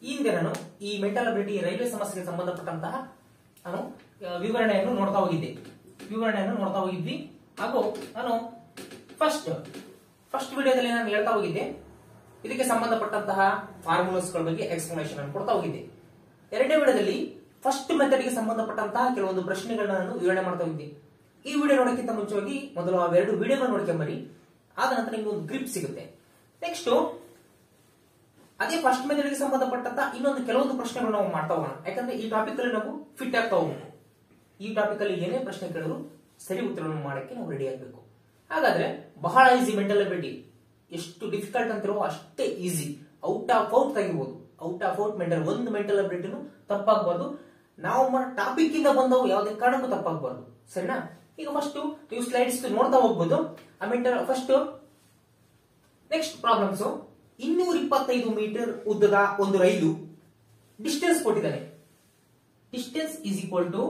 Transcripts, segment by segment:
ಈ ಹಿಂದೆ ನಾನು ಈ ಮೆಂಟಲ್ ಅಬಿಲಿಟಿ ರೈಲ್ವೆ ಸಮಸ್ಯೆಗೆ ಸಂಬಂಧಪಟ್ಟಂತಹ ನಾನು ಆ, ವಿವರಣೆಯನ್ನು ನೋಡ್ತಾ ಹೋಗಿದ್ದೆ ವಿವರಣೆಯನ್ನು ನೋಡ್ತಾ ಹೋಗಿದ್ವಿ ಹಾಗೂ ನಾನು ಫಸ್ಟ್ ಫಸ್ಟ್ ವಿಡಿಯೋದಲ್ಲಿ ನಾನು ಹೇಳ್ತಾ ಹೋಗಿದ್ದೆ ಇದಕ್ಕೆ ಸಂಬಂಧಪಟ್ಟಂತಹ ಫಾರ್ಮುಲಾಸ್ ಗಳ ಬಗ್ಗೆ ಎಕ್ಸ್ಪ್ಲನೇಷನ್ ಅನ್ನು ಕೊಡ್ತಾ ಹೋಗಿದ್ದೆ ಎರಡನೇ ವಿಡಿಯೋದಲ್ಲಿ ಫಸ್ಟ್ ಮೆಥಡ್ ಗೆ ಸಂಬಂಧಪಟ್ಟಂತಹ ಕೆಲವೊಂದು ಪ್ರಶ್ನೆಗಳನ್ನ ನಾನು ವಿವರಣೆ ಮಾಡ್ತಾ ಹೋಗಿದ್ದೆ ಈ ವಿಡಿಯೋ ನೋಡೋಕ್ಕಿಂತ ಮುಂಚೆವಾಗಿ ಮೊದಲು ಅವೆರಡು ವಿಡಿಯೋಗಳು ನೋಡ್ಕೊಂಬರಿ ಆದ ನಂತರ ನಿಮ್ಗೆ ಒಂದು ಗ್ರಿಪ್ ಸಿಗುತ್ತೆ ನೆಕ್ಸ್ಟ್ ಅದೇ ಫಸ್ಟ್ ಮೆಥಡ್ ಗೆ ಸಂಬಂಧಪಟ್ಟಂತ ಇನ್ನೊಂದು ಕೆಲವೊಂದು ಪ್ರಶ್ನೆಗಳು ನಾವು ಮಾಡ್ತಾ ಹೋಗೋಣ ಯಾಕಂದ್ರೆ ಈ ಟಾಪಿಕ್ ಅಲ್ಲಿ ನಾವು ಫಿಟ್ ಆಗ್ತಾ ಹೋಗ್ಬೇಕು ಈ ಟಾಪಿಕ್ ಅಲ್ಲಿ ಏನೇ ಪ್ರಶ್ನೆ ಕೇಳಿದ್ರು ಸರಿ ಉತ್ತರವನ್ನು ಮಾಡಕ್ಕೆ ನಾವು ರೆಡಿ ಆಗಬೇಕು ಹಾಗಾದ್ರೆ ಬಹಳ ಈಸಿ ಮೆಂಟಲ್ ಅಬಿಲಿಟಿ ಎಷ್ಟು ಡಿಫಿಕಲ್ಟ್ ಅಂತಿರೋ ಅಷ್ಟೇ ಈಸಿ ಔಟ್ ಆಫ್ ಔಟ್ ತೆಗಿಬಹುದು ಔಟ್ ಆಫ್ ಔಟ್ ಮೆಂಟಲ್ ಒಂದು ಮೆಂಟಲ್ ಅಬಿಲಿಟಿನು ತಪ್ಪಾಗಬಾರ್ದು ನಾವು ಟಾಪಿಕ್ ಇಂದ ಬಂದವು ಯಾವುದೇ ಕಾರಣಕ್ಕೂ ತಪ್ಪಾಗಬಾರ್ದು ಸರಿನಾ ಈಗ ಫಸ್ಟ್ ನೀವು ಸ್ಲೈಡ್ಸ್ ನೋಡ್ತಾ ಹೋಗ್ಬೋದು ಆ ಮೆಂಟಲ್ ಫಸ್ಟ್ ನೆಕ್ಸ್ಟ್ ಪ್ರಾಬ್ಲಮ್ಸ್ ಇನ್ನೂರ ಇಪ್ಪತ್ತೈದು ಮೀಟರ್ ಉದ್ದದ ಒಂದು ರೈಲು ಡಿಸ್ಟೆನ್ಸ್ ಕೊಟ್ಟಿದ್ದಾನೆ ಡಿಸ್ಟೆನ್ಸ್ ಇಸ್ ಈಕ್ವಲ್ ಟು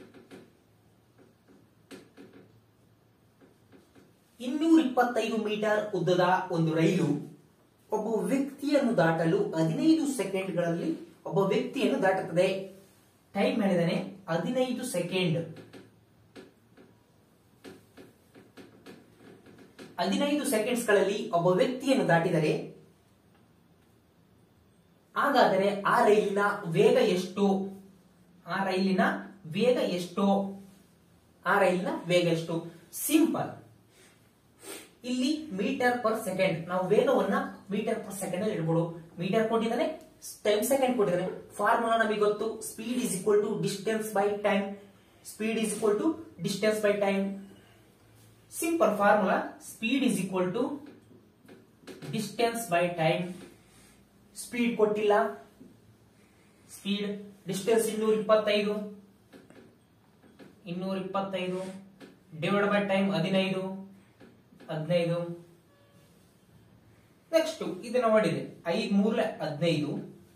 ಇನ್ನೂರ ಇಪ್ಪತ್ತೈದು ಮೀಟರ್ ಉದ್ದದ ಒಂದು ರೈಲು ಒಬ್ಬ ವ್ಯಕ್ತಿಯನ್ನು ದಾಟಲು ಹದಿನೈದು ಸೆಕೆಂಡ್ಗಳಲ್ಲಿ ಒಬ್ಬ ವ್ಯಕ್ತಿಯನ್ನು ದಾಟುತ್ತದೆ ಟೈಮ್ ಹೇಳಿದಾನೆ ಹದಿನೈದು ಸೆಕೆಂಡ್ ಹದಿನೈದು ಸೆಕೆಂಡ್ಸ್ ಗಳಲ್ಲಿ ಒಬ್ಬ ವ್ಯಕ್ತಿಯನ್ನು ದಾಟಿದರೆ ಹಾಗಾದರೆ ಆ ರೈಲಿನ ವೇಗ ಎಷ್ಟು ಆ ರೈಲಿನ ವೇಗ ಎಷ್ಟು ಆ ರೈಲಿನ ವೇಗ ಎಷ್ಟು ಸಿಂಪಲ್ ಇಲ್ಲಿ ಮೀಟರ್ ಪರ್ ಸೆಕೆಂಡ್ ನಾವು ವೇಗವನ್ನ ಮೀಟರ್ ಪರ್ ಸೆಕೆಂಡ್ ಅಲ್ಲಿ ಇಡ್ಬೋದು ಮೀಟರ್ ಕೊಟ್ಟಿದ್ದಾನೆ ಟೈಮ್ ಸೆಕೆಂಡ್ ಕೊಟ್ಟಿದ್ದಾನೆ ಫಾರ್ಮುಲಾ ನಮಗೆ ಗೊತ್ತು speed is equal to distance by time speed is equal to distance by time simple formula speed is equal to distance by time speed ಕೊಟ್ಟಿಲ್ಲ speed distance ಇನ್ನೂರ ಇಪ್ಪತ್ತೈದು ಇನ್ನೂರ ಇಪ್ಪತ್ತೈದು ಡಿವೈಡ್ ಬೈ ಟೈಮ್ ಹದಿನೈದು ಹದಿನೈದು ನೆಕ್ಸ್ಟ್ ಇದನ್ನ ಮಾಡಿದೆ ಐದ್ ಮೂರ್ಲೆ ಹದಿನೈದು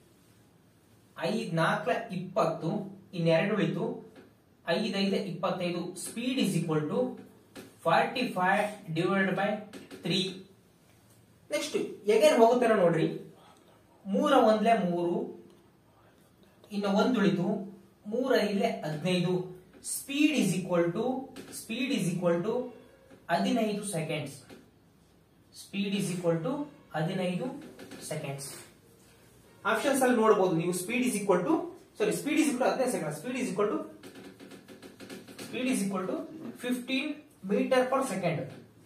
ಐದ್ ನಾಲ್ಕಲೆ ಇಪ್ಪತ್ತು ಇನ್ನೆರಡು ಉಳಿತು ಐದ್ ಐದ ಇಪ್ಪತ್ತೈದು speed is equal to forty five divide by three next again ಹೋಗುತ್ತಾರ ನೋಡ್ರಿ ಮೂರ ಒಂದ್ಲೆ ಮೂರು ಇನ್ನು ಒಂದ್ ಉಳಿತು ಮೂರ ಐದ್ಲೆ ಹದಿನೈದು speed is equal to speed is equal to ಹದಿನೈದು seconds speed is equal to ಹದಿನೈದು ಸೆಕೆಂಡ್ಸ್ ಆಪ್ಷನ್ಸ್ ಅಲ್ಲಿ ನೋಡಬಹುದು ನೀವು speed is equal to sorry speed is equal ಹದಿನೈದು second speed is equal to speed is equal to fifteen meter per second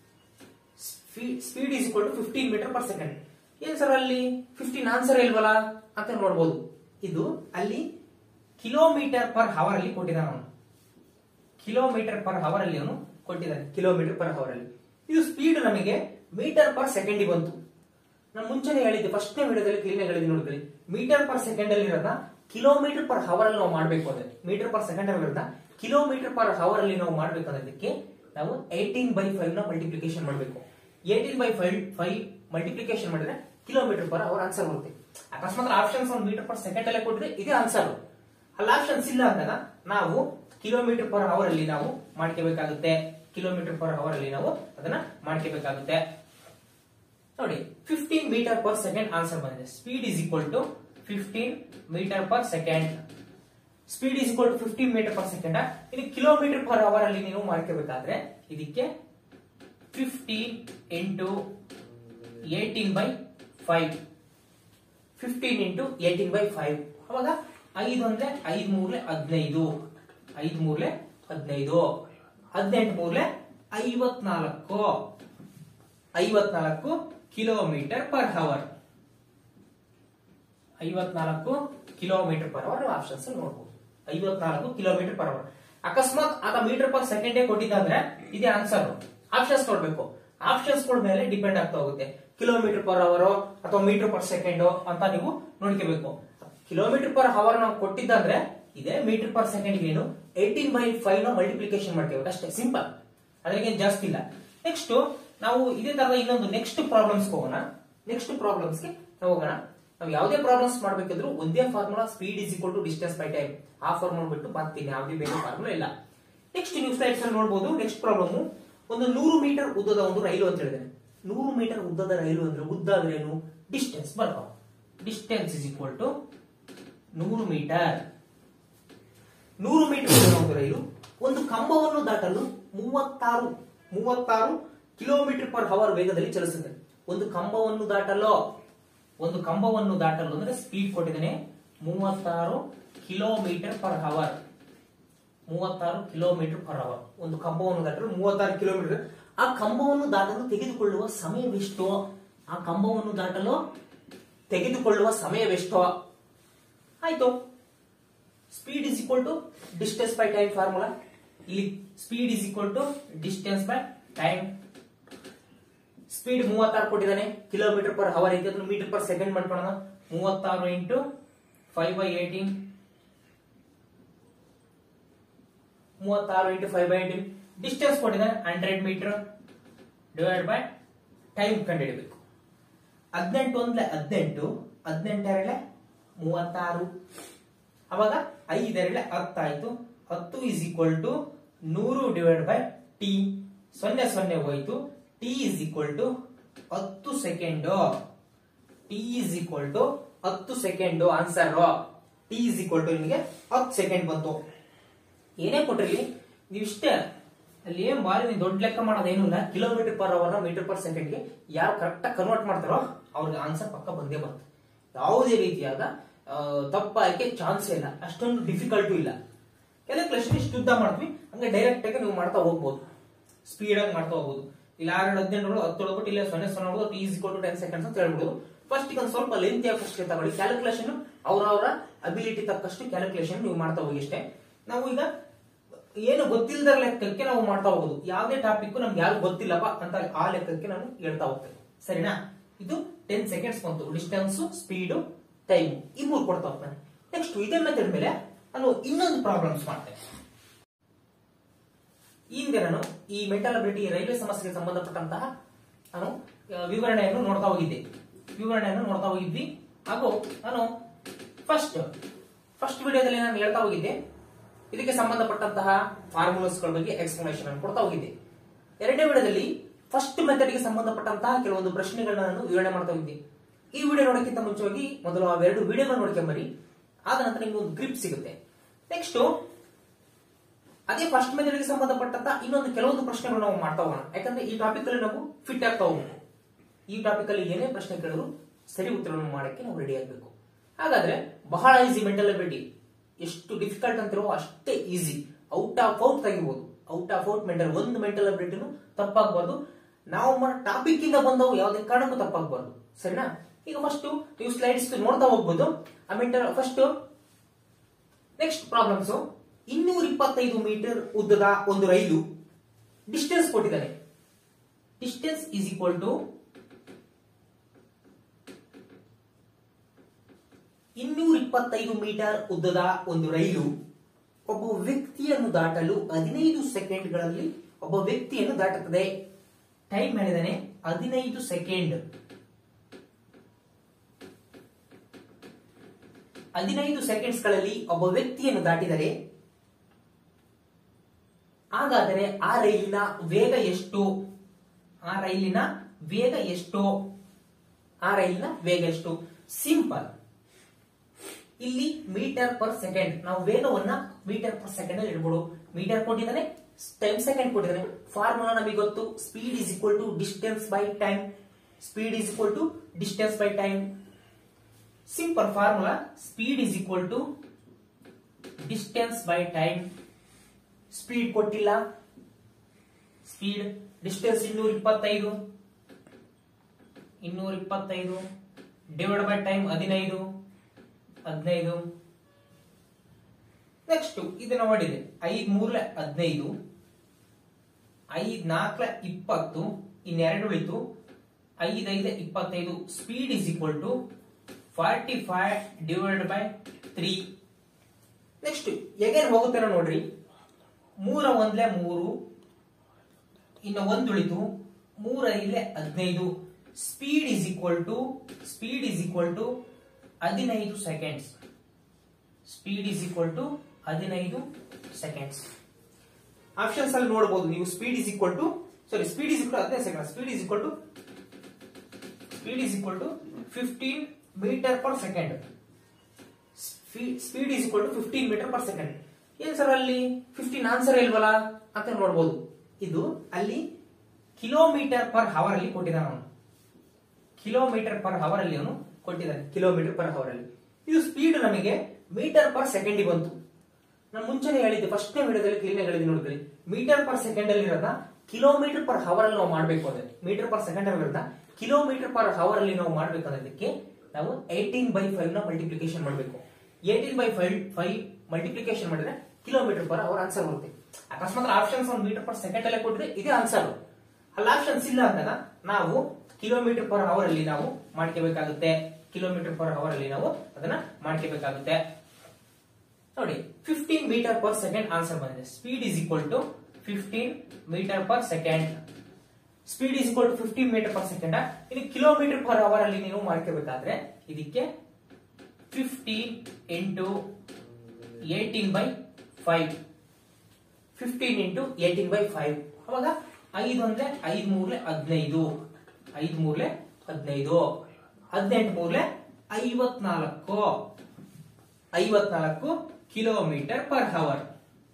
speed is equal to fifteen meter per second ಏನ್ sir ಅಲ್ಲಿ fifteen answer ಇಲ್ವಲ್ಲ ಅಂತ ನೋಡಬಹುದು ಇದು ಅಲ್ಲಿ kilometre per hour ಅಲ್ಲಿ ಕೊಟ್ಟಿದ್ದಾನೆ ಅವನು ಕಿಲೋಮೀಟರ್ ಪರ್ ಅವರ್ ಅಲ್ಲಿ ಅವನು ಕೊಟ್ಟಿದ್ದಾನೆ ಕಿಲೋಮೀಟರ್ ಪರ್ ಅವರ್ ಅಲ್ಲಿ ಇದು ಸ್ಪೀಡ್ ನಮಗೆ ಮೀಟರ್ ಪರ್ ಸೆಕೆಂಡ್ ಬಂತು ನಾನು ಮುಂಚೆನೆ ಹೇಳಿದ್ದೆ ಫಸ್ಟ್ ವಿಡಿಯೋದಲ್ಲಿ ಕ್ಲೀನ್ ಆಗಿ ಹೇಳಿದ್ದೆ ನೋಡಿದ್ರಿ ಮೀಟರ್ ಪರ್ ಸೆಕೆಂಡ್ ಅಲ್ಲಿ ಇರೋದ ಕಿಲೋಮೀಟರ್ ಪರ್ ಅವರ್ ಅಲ್ಲಿ ನಾವು ಮಾಡಬೇಕು ಅಂದ್ರೆ ಮೀಟರ್ ಪರ್ ಸೆಕೆಂಡ್ ಅಲ್ಲಿ ಇರೋದ ಕಿಲೋಮೀಟರ್ ಪರ್ ಅವರ್ ಅಲ್ಲಿ ನಾವು ಮಾಡ್ಬೇಕು ಅನ್ನೋದಕ್ಕೆ ನಾವು ಏಯ್ಟೀನ್ ಬೈ ಫೈವ್ ನ ಮಲ್ಟಿಪ್ಲಿಕೇಶನ್ ಮಾಡಬೇಕು eighteen by five five multiplication ಮಾಡಿದ್ರೆ ಕಿಲೋಮೀಟರ್ ಪರ್ ಅವರ್ ಆನ್ಸರ್ ಬರುತ್ತೆ ಅಕಸ್ಮಾತ್ ಆಪ್ಷನ್ಸ್ ಒಂದು ಮೀಟರ್ ಪರ್ ಸೆಕೆಂಡ್ ಅಲ್ಲೇ ಕೊಟ್ಟಿದ್ರೆ ಇದೇ ಆನ್ಸರ್ ಅಲ್ಲಿ ಆಪ್ಷನ್ಸ್ ಇಲ್ಲ ಅಂದಾಗ ನಾವು ಕಿಲೋಮೀಟರ್ ಪರ್ ಅವರ್ ಅಲ್ಲಿ ನಾವು ಮಾಡ್ಕೋಬೇಕಾಗುತ್ತೆ ಕಿಲೋಮೀಟರ್ ಪರ್ ಅವರ್ ಅಲ್ಲಿ ನಾವು ಅದನ್ನ ಮಾಡ್ಕೋಬೇಕಾಗುತ್ತೆ ನೋಡಿ fifteen meter per second answer ಬಂದಿದೆ speed is equal to fifteen meter per second speed is equal to fifteen meter per second ಇನ್ನು ಕಿಲೋಮೀಟರ್ ಪರ್ ಅವರ್ ಅಲ್ಲಿ ನೀವು ಮಾಡ್ಕೋಬೇಕಾದ್ರೆ ಇದಕ್ಕೆ fifteen into eighteen by five fifteen into eighteen by five ಅವಾಗ ಐದು ಅಂದ್ರೆ ಐದ್ ಮೂರ್ಲೆ ಹದಿನೈದು ಐದ್ ಮೂರ್ಲೆ ಹದಿನೈದು ಹದಿನೆಂಟು ಮೂರ್ಲೆ ಐವತ್ನಾಲ್ಕು ಐವತ್ನಾಲ್ಕು ಕಿಲೋಮೀಟರ್ ಪರ್ ಅವರ್ ಐವತ್ನಾಲ್ಕು ಕಿಲೋಮೀಟರ್ ಪರ್ ಅವರ್ ಆಪ್ಷನ್ಸ್ ನೋಡಬಹುದು ಐವತ್ನಾಲ್ಕು ಕಿಲೋಮೀಟರ್ ಪರ್ ಅವರ್ ಅಕಸ್ಮಾತ್ ಆತ ಮೀಟರ್ ಪರ್ ಸೆಕೆಂಡ್ ಕೊಟ್ಟಿದ್ದಾದ್ರೆ ಇದೇ ಆನ್ಸರ್ ಆಪ್ಷನ್ಸ್ ನೋಡ್ಬೇಕು ಆಪ್ಷನ್ಸ್ ಮೇಲೆ ಡಿಪೆಂಡ್ ಆಗ್ತಾ ಹೋಗುತ್ತೆ ಕಿಲೋಮೀಟರ್ ಪರ್ ಅವರ್ ಅಥವಾ ಮೀಟರ್ ಪರ್ ಸೆಕೆಂಡ್ ಅಂತ ನೀವು ನೋಡ್ಕೋಬೇಕು ಕಿಲೋಮೀಟರ್ ಪರ್ ಅವರ್ ನಾವು ಕೊಟ್ಟಿದ್ದಂದ್ರೆ ಇದೆ ಮೀಟರ್ ಪರ್ ಸೆಕೆಂಡ್ ಏನು ಏಟೀನ್ ಬೈ ಫೈವ್ ನ ಮಲ್ಟಿಪ್ಲಿಕೇಶನ್ ಮಾಡ್ಕೋಬೇಕು ಅಷ್ಟೇ ಸಿಂಪಲ್ ಅದ್ರಾಗೇನು ಜಾಸ್ತಿ ಇಲ್ಲ ನೆಕ್ಸ್ಟ್ ನಾವು ಇದೇ ತರದ ಇನ್ನೊಂದು ನೆಕ್ಸ್ಟ್ ಪ್ರಾಬ್ಲಮ್ಸ್ ಹೋಗೋಣ ನೆಕ್ಸ್ಟ್ ಪ್ರಾಬ್ಲಮ್ಸ್ ಗೆ ನಾವು ಹೋಗೋಣ ನಾವು ಯಾವುದೇ ಪ್ರಾಬ್ಲಮ್ಸ್ ಮಾಡ್ಬೇಕಿದ್ರು ಒಂದೇ formula speed is equal to distance by time ಆ ಫಾರ್ಮುಲಾ ಬಿಟ್ಟು ಬರ್ತೀನಿ ಯಾವುದೇ ಬೇರೆ ಫಾರ್ಮುಲಾ ಇಲ್ಲ ನೆಕ್ಸ್ಟ್ ನೀವು ಸ್ಲೈಡ್ಸ್ ಅಲ್ಲಿ ನೋಡಬಹುದು ನೆಕ್ಸ್ಟ್ ಪ್ರಾಬ್ಲಮ್ ಒಂದು ನೂರು ಮೀಟರ್ ಉದ್ದದ ಒಂದು ರೈಲು ಅಂತ ಹೇಳಿದೆ ನೂರು ಮೀಟರ್ ಉದ್ದದ ರೈಲು ಅಂದ್ರೆ ಉದ್ದ ಅಂದ್ರೆ ಏನು ಡಿಸ್ಟೆನ್ಸ್ ಬರ್ತಾವ ಡಿಸ್ಟೆನ್ಸ್ ಇಸ್ ಈಕ್ವಲ್ ಟು ನೂರು ಮೀಟರ್ ನೂರು ಮೀಟರ್ ದೂರ ಒಂದು ರೈಲು ಒಂದು ಕಂಬವನ್ನು ದಾಟಲು ಮೂವತ್ತಾರು ಮೂವತ್ತಾರು ಕಿಲೋಮೀಟರ್ ಪರ್ ಅವರ್ ವೇಗದಲ್ಲಿ ಚಲಿಸುತ್ತದೆ ಒಂದು ಕಂಬವನ್ನು ದಾಟಲು ಒಂದು ಕಂಬವನ್ನು ದಾಟಲು ಅಂದ್ರೆ ಸ್ಪೀಡ್ ಕೊಟ್ಟಿದ್ದೇನೆ ಮೂವತ್ತಾರು ಕಿಲೋಮೀಟರ್ ಪರ್ ಅವರ್ ಮೂವತ್ತಾರು ಕಿಲೋಮೀಟರ್ ಪರ್ ಅವರ್ ಒಂದು ಕಂಬವನ್ನು ದಾಟಲು ಮೂವತ್ತಾರು ಕಿಲೋಮೀಟರ್ ಆ ಕಂಬವನ್ನು ದಾಟಲು ತೆಗೆದುಕೊಳ್ಳುವ ಸಮಯವೆಷ್ಟು ಆ ಕಂಬವನ್ನು ದಾಟಲು ತೆಗೆದುಕೊಳ್ಳುವ ಸಮಯವೆಷ್ಟು ಆಯ್ತು speed is equal to distance by time formula ಇಲ್ಲಿ speed is equal to distance by time speed ಮೂವತ್ತಾರು ಕೊಟ್ಟಿದ್ದಾನೆ ಕಿಲೋಮೀಟರ್ ಪರ್ ಅವರ್ ಇದೆ ಅದನ್ನು ಮೀಟರ್ ಪರ್ ಸೆಕೆಂಡ್ ಮಾಡ್ಕೊಳ್ಳೋಣ ಮೂವತ್ತಾರು ಇಂಟು ಫೈವ್ ಬೈ ಏಯ್ಟೀನ್ ಮೂವತ್ತಾರು into five by eighteen distance ಕೊಟ್ಟಿದ್ದಾನೆ hundred metre divide by time ಕಂಡುಹಿಡಬೇಕು ಹದಿನೆಂಟು ಅಂದ್ರೆ ಹದಿನೆಂಟು ಹದಿನೆಂಟರಳೆ ಮೂವತ್ತಾರು ಅವಾಗ ಐದರಳೆ ಹತ್ತಾಯ್ತು ಹತ್ತು ಇಸ್ ಈಕ್ವಲ್ ಟು ನೂರು ಡಿವೈಡ್ ಬೈ ಟಿ ಸೊನ್ನೆ ಸೊನ್ನೆ ಹೋಯ್ತು ಟಿ ಇಸ್ ಈಕ್ವಲ್ ಟು ಹತ್ತು second T is equal to ಹತ್ತು second answer T is equal to ನಿಮಗೆ ಹತ್ತು ಸೆಕೆಂಡ್ ಬಂತು ಏನೇ ಕೊಟ್ಟಿರಲಿ ನೀವಿಷ್ಟೇ ಅಲ್ಲಿ ಏನ್ ಬಾರಿ ನೀವು ದೊಡ್ಡ ಲೆಕ್ಕ ಮಾಡೋದೇನು ಇಲ್ಲ kilometre per hour metre per ಸೆಕೆಂಡ್ಗೆ ಯಾರು ಕರೆಕ್ಟ್ ಕನ್ವರ್ಟ್ ಮಾಡ್ತಾರೋ ಅವ್ರಿಗೆ ಆನ್ಸರ್ ಪಕ್ಕ ಬಂದೇ ಬರುತ್ತೆ ಯಾವುದೇ ರೀತಿಯಾದ ಆ, ತಪ್ಪಾಯ್ಕೆ ಚಾನ್ಸ್ ಇಲ್ಲ ಅಷ್ಟೊಂದು ಡಿಫಿಕಲ್ಟು ಇಲ್ಲ ಕೆಲವು ಕ್ವೆಶನ್ ಇಷ್ಟು ಉದ್ದ ಮಾಡ್ತೀವಿ ಹಂಗೆ ಡೈರೆಕ್ಟ್ ಆಗಿ ನೀವು ಮಾಡ್ತಾ ಹೋಗ್ಬೋದು ಸ್ಪೀಡ್ ಆಗಿ ಮಾಡ್ತಾ ಹೋಗ್ಬೋದು ಇಲ್ಲ ಆರು ಹದಿನೆಂಟು ಹತ್ತು ಹೊಡ್ಬಿಟ್ಟು ಇಲ್ಲ ಸೊನ್ನೆ ಸೊನ್ನೆ ಹೊಡೆದು T is to ten seconds ಅಂತ ಹೇಳ್ಬೋದು ಫಸ್ಟ್ ಈಗ ಒಂದು ಸ್ವಲ್ಪ ಲೆಂತ್ ಫಸ್ಟ್ ತಗೊಳ್ಳಿ ಕ್ಯಾಲ್ಕುಲೇಷನ್ ಅವರವರ ಅಬಿಲಿಟಿ ತಕ್ಕಷ್ಟು ಕ್ಯಾಲ್ಕುಲೇಷನ್ ನೀವು ಮಾಡ್ತಾ ಹೋಗಿ ಅಷ್ಟೇ ನಾವು ಈಗ ಏನು ಗೊತ್ತಿಲ್ಲದ ಲೆಕ್ಕಕ್ಕೆ ನಾವು ಮಾಡ್ತಾ ಹೋಗೋದು ಯಾವುದೇ ಟಾಪಿಕ್ ನಮ್ಗೆ ಯಾರು ಗೊತ್ತಿಲ್ಲಪ್ಪ ಅಂತ ಆ ಲೆಕ್ಕಕ್ಕೆ ನಾನು ಹೇಳ್ತಾ ಹೋಗ್ತೇನೆ ಸರಿನಾ ಇದು ಟೆನ್ ಸೆಕೆಂಡ್ಸ್ ಬಂತು ಡಿಸ್ಟೆನ್ಸ್ ಸ್ಪೀಡು ಟೈಮ್ ಈ ಮೂರು ಕೊಡ್ತಾ ಹೋಗ್ತಾನೆ ನೆಕ್ಸ್ಟ್ ಇದೇ ಮೆಥಡ್ ಮೇಲೆ ನಾನು ಇನ್ನೊಂದು ಪ್ರಾಬ್ಲಮ್ಸ್ ಮಾಡ್ತೇನೆ ಈ ಹಿಂದೆ ನಾನು ಈ ಮೆಂಟಲ್ ಅಬಿಲಿಟಿ ರೈಲ್ವೆ ಸಮಸ್ಯೆಗೆ ಸಂಬಂಧಪಟ್ಟಂತಹ ನಾನು ಆ, ವಿವರಣೆಯನ್ನು ನೋಡ್ತಾ ಹೋಗಿದ್ದೆ ವಿವರಣೆಯನ್ನು ನೋಡ್ತಾ ಹೋಗಿದ್ವಿ ಹಾಗೂ ನಾನು ಫಸ್ಟ್ ಫಸ್ಟ್ ವಿಡಿಯೋದಲ್ಲಿ ನಾನು ಹೇಳ್ತಾ ಹೋಗಿದ್ದೆ ಇದಕ್ಕೆ ಸಂಬಂಧಪಟ್ಟಂತಹ ಫಾರ್ಮುಲಾಸ್ ಗಳ ಬಗ್ಗೆ ಎಕ್ಸ್ಪ್ಲನೇಷನ್ ಅನ್ನು ಕೊಡ್ತಾ ಹೋಗಿದ್ದೆ ಎರಡನೇ ವಿಡಿಯೋದಲ್ಲಿ ಫಸ್ಟ್ ಮೆಥಡ್ ಗೆ ಸಂಬಂಧಪಟ್ಟಂತಹ ಕೆಲವೊಂದು ಪ್ರಶ್ನೆಗಳನ್ನ ನಾನು ವಿವರಣೆ ಮಾಡ್ತಾ ಹೋಗಿದ್ದೆ ಈ ವಿಡಿಯೋ ನೋಡೋಕ್ಕಿಂತ ಮುಂಚೆವಾಗಿ ಮೊದಲು ಆ ಎರಡು ವಿಡಿಯೋಗಳನ್ನ ನೋಡ್ಕೊಂಬರಿ ಆದ ನಂತರ ನಿಮ್ಗೆ ಒಂದು ಗ್ರಿಪ್ ಸಿಗುತ್ತೆ ನೆಕ್ಸ್ಟ್ ಅದೇ ಫಸ್ಟ್ ಮೆಥಡ್ ಗೆ ಸಂಬಂಧಪಟ್ಟಂತ ಇನ್ನೊಂದು ಕೆಲವೊಂದು ಪ್ರಶ್ನೆಗಳು ನಾವು ಮಾಡ್ತಾ ಹೋಗೋಣ ಯಾಕಂದ್ರೆ ಈ ಟಾಪಿಕ್ ಅಲ್ಲಿ ನಾವು ಫಿಟ್ ಆಗ್ತಾ ಹೋಗ್ಬೇಕು ಈ ಟಾಪಿಕ್ ಅಲ್ಲಿ ಏನೇ ಪ್ರಶ್ನೆ ಕೇಳಿದ್ರು ಸರಿ ಉತ್ತರವನ್ನು ಮಾಡಕ್ಕೆ ನಾವು ರೆಡಿ ಆಗ್ಬೇಕು ಹಾಗಾದ್ರೆ ಬಹಳ ಈಸಿ ಮೆಂಟಲ್ ಅಬಿಲಿಟಿ ಎಷ್ಟು ಡಿಫಿಕಲ್ಟ್ ಅಂತಿರೋ ಅಷ್ಟೇ ಈಸಿ ಔಟ್ ಆಫ್ ಔಟ್ ತೆಗಿಬಹುದು ಔಟ್ ಆಫ್ ಔಟ್ ಮೆಂಟಲ್ ಒಂದು ಮೆಂಟಲ್ ಅಬಿಲಿಟಿನು ತಪ್ಪಾಗಬಾರ್ದು ನಾವು ಟಾಪಿಕ್ ಇಂದ ಬಂದವು ಯಾವುದೇ ಕಾರಣಕ್ಕೂ ತಪ್ಪಾಗಬಾರ್ದು ಸರಿನಾ ಈಗ ಫಸ್ಟ್ ನೀವು ಸ್ಲೈಡ್ಸ್ ನೋಡ್ತಾ ಹೋಗ್ಬೋದು ಆ ಮೆಂಟಲ್ ಫಸ್ಟ್ ನೆಕ್ಸ್ಟ್ ಪ್ರಾಬ್ಲಮ್ಸ್ ಇನ್ನೂರ ಇಪ್ಪತ್ತೈದು ಮೀಟರ್ ಉದ್ದದ ಒಂದು ರೈಲು ಡಿಸ್ಟೆನ್ಸ್ ಕೊಟ್ಟಿದ್ದಾನೆ ಡಿಸ್ಟೆನ್ಸ್ ಈಸ್ ಈಕ್ವಲ್ ಟು ಇನ್ನೂರ ಇಪ್ಪತ್ತೈದು ಮೀಟರ್ ಉದ್ದದ ಒಂದು ರೈಲು ಒಬ್ಬ ವ್ಯಕ್ತಿಯನ್ನು ದಾಟಲು ಹದಿನೈದು ಸೆಕೆಂಡ್ಗಳಲ್ಲಿ ಒಬ್ಬ ವ್ಯಕ್ತಿಯನ್ನು ದಾಟುತ್ತದೆ ಟೈಮ್ ಹೇಳಿದಾನೆ ಹದಿನೈದು ಸೆಕೆಂಡ್ ಹದಿನೈದು ಸೆಕೆಂಡ್ಸ್ ಗಳಲ್ಲಿ ಒಬ್ಬ ವ್ಯಕ್ತಿಯನ್ನು ದಾಟಿದರೆ ಹಾಗಾದರೆ ಆ ರೈಲಿನ ವೇಗ ಎಷ್ಟು ಆ ರೈಲಿನ ವೇಗ ಎಷ್ಟು ಆ ರೈಲಿನ ವೇಗ ಎಷ್ಟು ಸಿಂಪಲ್ ಇಲ್ಲಿ ಮೀಟರ್ ಪರ್ ಸೆಕೆಂಡ್ ನಾವು ವೇಗವನ್ನ ಮೀಟರ್ ಪರ್ ಸೆಕೆಂಡ್ ಅಲ್ಲಿ ಇಡ್ಬೋದು ಮೀಟರ್ ಕೊಟ್ಟಿದ್ದಾನೆ ಟೈಮ್ ಸೆಕೆಂಡ್ ಕೊಟ್ಟಿದ್ದಾನೆ ಫಾರ್ಮುಲಾ ನಮಗೆ ಗೊತ್ತು speed is equal to distance by time speed is equal to distance by time simple formula speed is equal to distance by time speed ಕೊಟ್ಟಿಲ್ಲ speed distance ಇನ್ನೂರ ಇಪ್ಪತ್ತೈದು ಇನ್ನೂರ ಇಪ್ಪತ್ತೈದು ಡಿವೈಡ್ ಬೈ ಟೈಮ್ ಹದಿನೈದು ಹದಿನೈದು ನೆಕ್ಸ್ಟ್ ಇದನ್ನ ಮಾಡಿದೆ ಐದ್ ಮೂರ್ಲೆ ಹದಿನೈದು ಐದ್ ನಾಲ್ಕಲೆ ಇಪ್ಪತ್ತು ಇನ್ನೆರಡು ಉಳಿತು ಐದ್ ಐದೆ ಇಪ್ಪತ್ತೈದು speed is equal to forty five divide by three next again ಹೋಗುತ್ತೇನೆ ನೋಡ್ರಿ ಮೂರ ಒಂದ್ಲೆ ಮೂರು ಇನ್ನು ಒಂದು ಉಳಿತು ಮೂರ ಐದ್ಲೆ ಹದಿನೈದು speed is equal to speed is equal to ಹದಿನೈದು seconds speed is equal to ಹದಿನೈದು ಸೆಕೆಂಡ್ಸ್ ಆಪ್ಷನ್ಸ್ ಅಲ್ಲಿ ನೋಡಬಹುದು ನೀವು speed is equal to sorry speed is equal ಹದಿನೈದು second speed is equal to speed is equal to fifteen meter per second speed is equal to fifteen meter per second ಏನ್ sir ಅಲ್ಲಿ fifteen answer ಇಲ್ವಲ್ಲ ಅಂತ ನೋಡ್ಬೋದು ಇದು ಅಲ್ಲಿ kilometre per hour ಅಲ್ಲಿ ಕೊಟ್ಟಿದ್ದಾನೆ ಅವನು ಕಿಲೋಮೀಟರ್ ಪರ್ ಅವರ್ ಅಲ್ಲಿ ಅವನು ಕೊಟ್ಟಿದ್ದಾನೆ ಕಿಲೋಮೀಟರ್ ಪರ್ ಅವರ್ ಅಲ್ಲಿ ಇದು ಸ್ಪೀಡ್ ನಮಗೆ ಮೀಟರ್ ಪರ್ ಸೆಕೆಂಡ್ ಬಂತು ನಾನು ಮುಂಚೆನೆ ಹೇಳಿದ್ದೆ ಫಸ್ಟ್ ವಿಡಿಯೋದಲ್ಲಿ ಕ್ಲೀನ್ ಆಗಿ ಹೇಳಿದ್ದೆ ನೋಡಿದ್ರಿ ಮೀಟರ್ ಪರ್ ಸೆಕೆಂಡ್ ಅಲ್ಲಿ ಇರೋದ ಕಿಲೋಮೀಟರ್ ಪರ್ ಅವರ್ ಅಲ್ಲಿ ನಾವು ಮಾಡಬೇಕು ಅಂದ್ರೆ ಮೀಟರ್ ಪರ್ ಸೆಕೆಂಡ್ ಅಲ್ಲಿ ಇರೋದ ಕಿಲೋಮೀಟರ್ ಪರ್ ಅವರ್ ಅಲ್ಲಿ ನಾವು ಮಾಡ್ಬೇಕನ್ನೋದಕ್ಕೆ ನಾವು ಏಯ್ಟೀನ್ ಬೈ ಫೈವ್ ನ ಮಲ್ಟಿಪ್ಲಿಕೇಶನ್ ಮಾಡಬೇಕು eighteen by five five multiplication ಮಾಡಿದ್ರೆ ಕಿಲೋಮೀಟರ್ ಪರ್ ಅವರ್ ಆನ್ಸರ್ ಬರುತ್ತೆ ಅಕಸ್ಮಾತ್ ಆಪ್ಷನ್ಸ್ ಒಂದು ಮೀಟರ್ ಪರ್ ಸೆಕೆಂಡ್ ಅಲ್ಲೇ ಕೊಟ್ಟಿದ್ರೆ ಇದೇ ಆನ್ಸರ್ ಅಲ್ಲಿ ಆಪ್ಷನ್ಸ್ ಇಲ್ಲ ಅಂದಾಗ ನಾವು ಕಿಲೋಮೀಟರ್ ಪರ್ ಅವರ್ ಅಲ್ಲಿ ನಾವು ಮಾಡ್ಕೋಬೇಕಾಗುತ್ತೆ ಕಿಲೋಮೀಟರ್ ಪರ್ ಅವರ್ ಅಲ್ಲಿ ನಾವು ಅದನ್ನ ಮಾಡ್ಕೋಬೇಕಾಗುತ್ತೆ ನೋಡಿ fifteen meter per second answer ಬಂದಿದೆ speed is equal to fifteen meter per second speed is equal to fifteen meter per second ಇದು ಕಿಲೋಮೀಟರ್ ಪರ್ ಅವರ್ ಅಲ್ಲಿ ನೀವು ಮಾಡ್ಕೋಬೇಕಾದ್ರೆ ಇದಕ್ಕೆ fifteen into eighteen by five fifteen into eighteen by five ಅವಾಗ ಐದು ಅಂದ್ರೆ ಐದ್ ಮೂರ್ಲೆ ಹದಿನೈದು ಐದ್ ಮೂರ್ಲೆ ಹದಿನೈದು ಹದಿನೆಂಟು ಮೂರ್ಲೆ ಐವತ್ನಾಲ್ಕು ಐವತ್ನಾಲ್ಕು ಕಿಲೋಮೀಟರ್ ಪರ್ ಅವರ್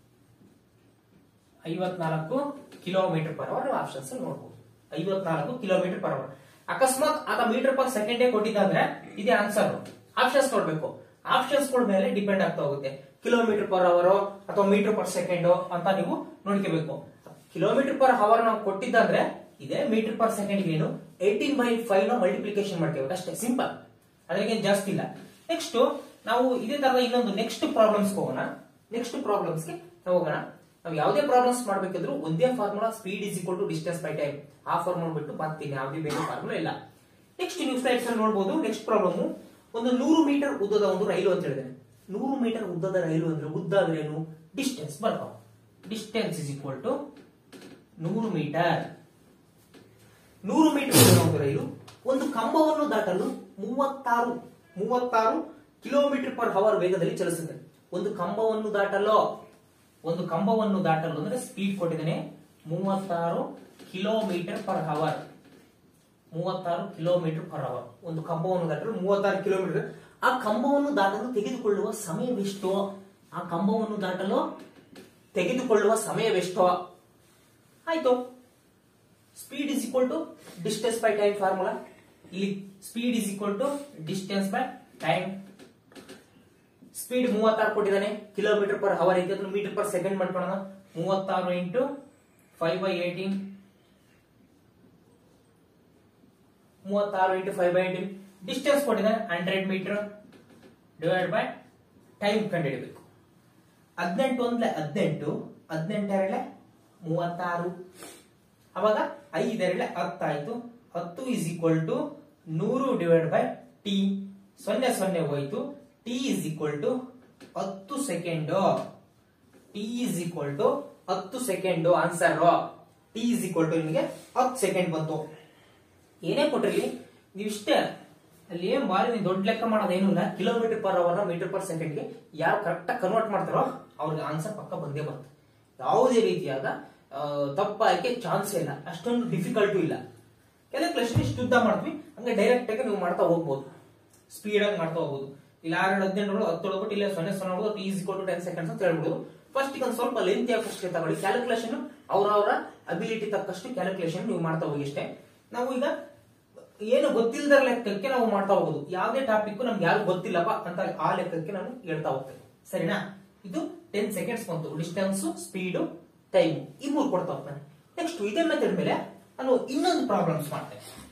ಐವತ್ನಾಲ್ಕು ಕಿಲೋಮೀಟರ್ ಪರ್ ಅವರ್ ಆಪ್ಷನ್ಸ್ ನೋಡಬಹುದು ಐವತ್ನಾಲ್ಕು ಕಿಲೋಮೀಟರ್ ಪರ್ ಅವರ್ ಅಕಸ್ಮಾತ್ ಆಗ ಮೀಟರ್ ಪರ್ ಸೆಕೆಂಡ್ ಕೊಟ್ಟಿದ್ದಂದ್ರೆ ಇದೇ ಆನ್ಸರ್ ಆಪ್ಷನ್ಸ್ ಕೊಡ್ಬೇಕು ಆಪ್ಷನ್ಸ್ ಗಳ ಮೇಲೆ ಡಿಪೆಂಡ್ ಆಗ್ತಾ ಹೋಗುತ್ತೆ ಕಿಲೋಮೀಟರ್ ಪರ್ ಅವರ್ ಅಥವಾ ಮೀಟರ್ ಪರ್ ಸೆಕೆಂಡ್ ಅಂತ ನೀವು ನೋಡ್ಕೋಬೇಕು ಕಿಲೋಮೀಟರ್ ಪರ್ ಅವರ್ ನಾವು ಕೊಟ್ಟಿದ್ದಂದ್ರೆ ಇದೆ ಮೀಟರ್ ಪರ್ ಸೆಕೆಂಡ್ ಏನು ಏಯ್ಟೀನ್ ಬೈ ಫೈವ್ ನ ಮಲ್ಟಿಪ್ಲಿಕೇಶನ್ ಮಾಡ್ತೇವೆ ಅಷ್ಟೇ ಸಿಂಪಲ್ ಅದ್ರಾಗೇನು ಜಾಸ್ತಿ ಇಲ್ಲ ನೆಕ್ಸ್ಟ್ ನಾವು ಇದೇ ತರದ ಇನ್ನೊಂದು ನೆಕ್ಸ್ಟ್ ಪ್ರಾಬ್ಲಮ್ಸ್ ಹೋಗೋಣ ನೆಕ್ಸ್ಟ್ ಪ್ರಾಬ್ಲಮ್ಸ್ ಗೆ ನಾವು ಹೋಗೋಣ ನಾವು ಯಾವುದೇ ಪ್ರಾಬ್ಲಮ್ಸ್ ಮಾಡ್ಬೇಕಿದ್ರು ಒಂದೇ formula speed is equal to distance by time ಆ ಫಾರ್ಮುಲಾ ಬಿಟ್ಟು ಬರ್ತೀನಿ ಯಾವುದೇ ಬೇರೆ ಫಾರ್ಮುಲಾ ಇಲ್ಲ ನೆಕ್ಸ್ಟ್ ನೀವು ಸ್ಲೈಡ್ಸ್ ಅಲ್ಲಿ ನೋಡಬಹುದು ನೆಕ್ಸ್ಟ್ ಪ್ರಾಬ್ಲಮ್ ಒಂದು ನೂರು ಮೀಟರ್ ಉದ್ದದ ಒಂದು ರೈಲು ಅಂತ ಹೇಳಿದೆ ನೂರು ಮೀಟರ್ ಉದ್ದದ ರೈಲು ಅಂದ್ರೆ ಉದ್ದ ಅಂದ್ರೆ ಏನು ಡಿಸ್ಟೆನ್ಸ್ ಬರ್ತಾವ ಡಿಸ್ಟೆನ್ಸ್ ಇಸ್ ಈಕ್ವಲ್ ಟು ನೂರು ಮೀಟರ್ ನೂರು ಮೀಟರ್ ಉದ್ದದ ಒಂದು ರೈಲು ಒಂದು ಕಂಬವನ್ನು ದಾಟಲು ಮೂವತ್ತಾರು ಮೂವತ್ತಾರು ಕಿಲೋಮೀಟರ್ ಪರ್ ಅವರ್ ವೇಗದಲ್ಲಿ ಚಲಿಸುತ್ತದೆ ಒಂದು ಕಂಬವನ್ನು ದಾಟಲು ಒಂದು ಕಂಬವನ್ನು ದಾಟಲು ಅಂದ್ರೆ ಸ್ಪೀಡ್ ಕೊಟ್ಟಿದ್ದೇನೆ ಮೂವತ್ತಾರು ಕಿಲೋಮೀಟರ್ ಪರ್ ಅವರ್ ಮೂವತ್ತಾರು ಕಿಲೋಮೀಟರ್ ಪರ್ ಅವರ್ ಒಂದು ಕಂಬವನ್ನು ದಾಟಲು ಮೂವತ್ತಾರು ಕಿಲೋಮೀಟರ್ ಆ ಕಂಬವನ್ನು ದಾಟಲು ತೆಗೆದುಕೊಳ್ಳುವ ಸಮಯವೆಷ್ಟು ಆ ಕಂಬವನ್ನು ದಾಟಲು ತೆಗೆದುಕೊಳ್ಳುವ ಸಮಯವೆಷ್ಟು ಆಯ್ತು speed is equal to distance by time formula ಇಲ್ಲಿ speed is equal to distance by time speed ಮೂವತ್ತಾರು ಕೊಟ್ಟಿದ್ದಾನೆ ಕಿಲೋಮೀಟರ್ ಪರ್ ಅವರ್ ಐತೆ ಅದನ್ನು ಮೀಟರ್ ಪರ್ ಸೆಕೆಂಡ್ ಮಾಡ್ಕೊಳ್ಳೋಣ ಮೂವತ್ತಾರು ಇಂಟು ಫೈವ್ ಬೈ ಏಯ್ಟೀನ್ ಮೂವತ್ತಾರು into five by eighteen distance ಕೊಟ್ಟಿದ್ದಾನೆ hundred metre divide by time ಕಂಡುಹಿಡಬೇಕು ಹದಿನೆಂಟು ಅಂದ್ರೆ ಹದಿನೆಂಟು ಹದಿನೆಂಟರಳೆ ಮೂವತ್ತಾರು ಅವಾಗ ಐದರಳೆ ಹತ್ತಾಯ್ತು ಹತ್ತು ಇಸ್ ಈಕ್ವಲ್ ಟು ನೂರು ಡಿವೈಡ್ ಬೈ ಟಿ ಸೊನ್ನೆ ಸೊನ್ನೆ ಹೋಯ್ತು ಟಿ ಇಸ್ ಈಕ್ವಲ್ ಟು ಹತ್ತು second T is equal to ಹತ್ತು second answer T is equal to ನಿಮಗೆ ಹತ್ತು ಸೆಕೆಂಡ್ ಬಂತು ಏನೇ ಕೊಟ್ಟಿರ್ಲಿ ನೀವಿಷ್ಟೇ ಅಲ್ಲಿ ಏನ್ ಬಾರಿ ನೀವು ದೊಡ್ಡ ಲೆಕ್ಕ ಮಾಡೋದೇನು ಇಲ್ಲ kilometre per hour metre per ಸೆಕೆಂಡ್ಗೆ ಯಾರು ಕರೆಕ್ಟ್ ಕನ್ವರ್ಟ್ ಮಾಡ್ತಾರೋ ಅವ್ರಿಗೆ ಆನ್ಸರ್ ಪಕ್ಕ ಬಂದೇ ಬರುತ್ತೆ ಯಾವುದೇ ರೀತಿಯಾದ ಆ, ತಪ್ಪಾಯ್ಕೆ ಚಾನ್ಸ್ ಇಲ್ಲ ಅಷ್ಟೊಂದು ಡಿಫಿಕಲ್ಟು ಇಲ್ಲ ಕ್ಯಾಲ್ಕುಲೇಷನ್ ಇಷ್ಟು ಉದ್ದ ಮಾಡ್ತೀವಿ ಹಂಗೆ ಡೈರೆಕ್ಟ್ ಆಗಿ ನೀವು ಮಾಡ್ತಾ ಹೋಗ್ಬೋದು ಸ್ಪೀಡ್ ಆಗಿ ಮಾಡ್ತಾ ಹೋಗ್ಬೋದು ಇಲ್ಲ ಆರು ಹದಿನೆಂಟು ಹತ್ತು ಹೊಡ್ಬಿಟ್ಟು ಇಲ್ಲ ಸೊನ್ನೆ ಸೊನ್ನೆ ಹೊಡೆದು T is to ten seconds ಅಂತ ಹೇಳ್ಬೋದು ಫಸ್ಟ್ ಒಂದು ಸ್ವಲ್ಪ ಲೆಂತ್ ಯಾಕಷ್ಟು ತಗೊಳ್ಳಿ ಕ್ಯಾಲ್ಕುಲೇಷನ್ ಅವರವರ ಅಬಿಲಿಟಿ ತಕ್ಕಷ್ಟು ಕ್ಯಾಲ್ಕುಲೇಷನ್ ನೀವು ಮಾಡ್ತಾ ಹೋಗಿ ಅಷ್ಟೇ ನಾವು ಈಗ ಏನು ಗೊತ್ತಿಲ್ಲದ ಲೆಕ್ಕಕ್ಕೆ ನಾವು ಮಾಡ್ತಾ ಹೋಗೋದು ಯಾವುದೇ ಟಾಪಿಕ್ ನಮ್ಗೆ ಯಾರು ಗೊತ್ತಿಲ್ಲಪ್ಪ ಅಂತ ಆ ಲೆಕ್ಕಕ್ಕೆ ನಾನು ಹೇಳ್ತಾ ಹೋಗ್ತೇನೆ ಸರಿನಾ ಇದು ಟೆನ್ ಸೆಕೆಂಡ್ಸ್ ಬಂತು ಡಿಸ್ಟೆನ್ಸ್ ಸ್ಪೀಡು ಟೈಮ್ ಈ ಮೂರು ಕೊಡ್ತಾ ಹೋಗ್ತಾನೆ ನೆಕ್ಸ್ಟ್ ಇದೇ ಮೆಥಡ್ ಮೇಲೆ ನಾನು ಇನ್ನೊಂದು ಪ್ರಾಬ್ಲಮ್ಸ್ ಮಾಡ್ತೇನೆ